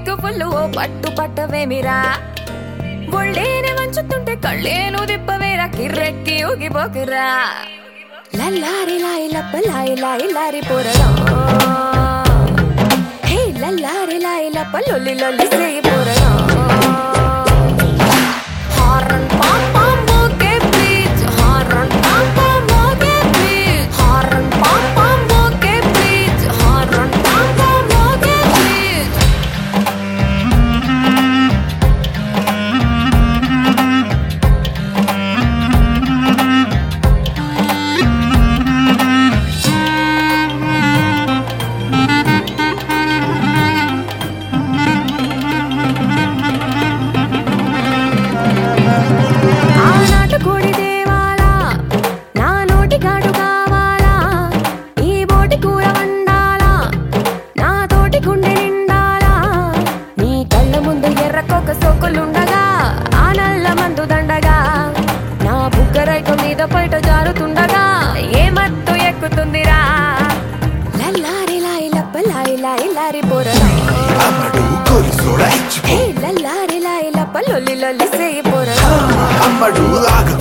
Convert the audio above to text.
kick full ఓ పట్టు పట్టవేమిరా ఒళ్ళేనే వంచుతుంటే కళ్ళేను దిప్పవేరా కిర్రెక్కి ఊగిపోకురా లల్లారి లాయి లప్ప లాయి లాయి lorry పోరడా హే లల్లారి లాయి లప్ప లొల్లి లొల్లి సేయి పోరడా హారన్ పామ్ పామ్ మోగే ప్లీజ్ హారన్ పామ్ పామ్ మోగే ప్లీజ్ హారన్ పామ్ పామ్ మోగే ప్లీజ్ హారన్ పామ్ పామ్ మోగే ప్లీజ్ ఆనాటి కోడి దేవాలా నా నోటి కాడు కావాలా ఈ బోటి కూర వండాలా నా తోటి గుండె నిండాలా నీ కళ్ళ ముందు ఎర్రకొక సోకులుండగా ఆ నల్ల మందు దండగా నా బుగ్గరైక మీద పైట జారుతుండగా ఏ మత్తు ఎక్కుతుందిరా లల్లారి లాయి లప్ప లాయి లాయి లారి పోరడా అమ్మడు కొరిసోడ ఇచ్చిపో హే లల్లారి లాయి లప్ప లొల్లి లొల్లి సేయి పోరడా అమ్మడు ఆగ